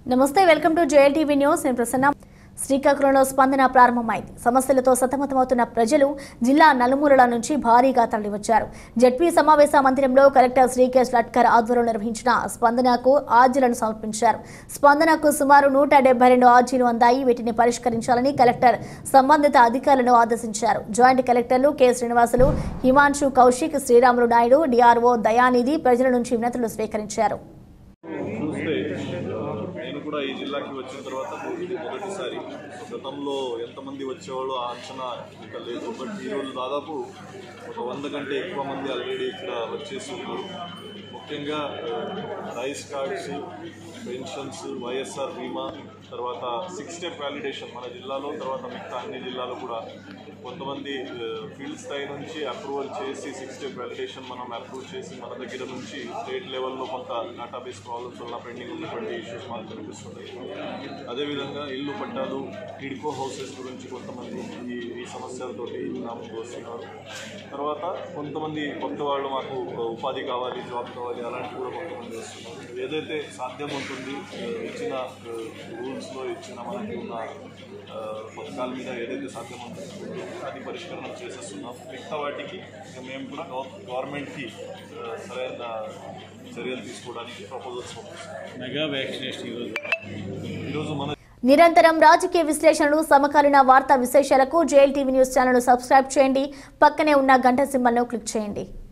నమస్తే welcome to J L TV news నేను ప్రసన్న శ్రీకాకుళంలో స్పందన ప్రారంభమైంది సమస్యలతో సతమతమవుతున్న ప్రజలు జిల్లా నలుమూలల నుంచి భారీగా తరలివచ్చారు జడ్పీ సమావేశ మందిరంలో కలెక్టర్ శ్రీకేష్ లట్కర్ ఆధ్వర్యంలో నిర్వహించిన స్పందనకు ఆర్జీలను సమర్పించారు స్పందనకు సుమారు నూట డెబ్బై రెండు ఆర్జీలు అందాయి వీటిని పరిష్కరించాలని కలెక్టర్ సంబంధిత అధికారులను ఆదేశించారు జాయింట్ కలెక్టర్లు కె శ్రీనివాసులు హిమాంశు కౌశిక్ శ్రీరాములు నాయుడు డిఆర్ఓ దయానిధి ప్రజల నుంచి వినతులు స్వీకరించారు చూస్తే నేను కూడా ఈ జిల్లాకి వచ్చిన తర్వాత ఇది మొదటిసారి గతంలో ఎంతమంది వచ్చేవాళ్ళు ఆ అంచనా ఇంకా లేదు బట్ ఈరోజు దాదాపు ఒక వంద కంటే ఎక్కువ మంది ఆల్రెడీ ఇక్కడ వచ్చేసి ఉన్నారు ముఖ్యంగా ఆ, రైస్ కార్డ్స్ పెన్షన్స్ వైఎస్ఆర్ బీమా తర్వాత సిక్స్ స్టెప్ వ్యాలిడేషన్ మన జిల్లాలో తర్వాత మిగతా అన్ని జిల్లాలో కూడా కొంతమంది ఆ, ఫీల్డ్ స్థాయి నుంచి అప్రూవల్ చేసి సిక్స్ స్టెప్ వ్యాలిడేషన్ మనం అప్రూవ్ చేసి మన దగ్గర నుంచి స్టేట్ లెవెల్లో కొంత డేటాబేస్ ప్రాబ్లమ్స్ వల్ల పెండింగ్ ఉన్నటువంటి ఇష్యూస్ మనకు కనిపిస్తున్నాయి అదేవిధంగా ఇల్లు పట్టాలు టిడ్కో హౌసెస్ గురించి కొంతమంది ఈ ఈ సమస్యలతోటి నా ముందు వస్తున్నారు తర్వాత కొంతమంది కొత్త వాళ్ళు మాకు ఉపాధి కావాలి జాబ్ కావాలి అలాంటివి కూడా కొంతమంది వస్తున్నారు ఏదైతే సాధ్యమవుతుంది ఆ, ఇచ్చిన రూల్స్లో ఇచ్చిన మనకి ఉన్న ఆ, పథకాల మీద ఏదైతే సాధ్యమవుతుందో అది పరిష్కరణ చేసేస్తున్నాం మిగతా వాటికి ఇక మేము కూడా గవ- గవర్నమెంట్కి ఆ, సరైన చర్యలు తీసుకోవడానికి ప్రపోజల్స్ పంపిస్తాం మెగా వ్యాక్సినేషన్ ఈరోజు ఈరోజు మన నిరంతరం రాజకీయ విశ్లేషణలు సమకాలీన వార్తా విశేషాలకు J L TV news channel subscribe చేయండి పక్కనే ఉన్న గంట సింబల్ను క్లిక్ చేయండి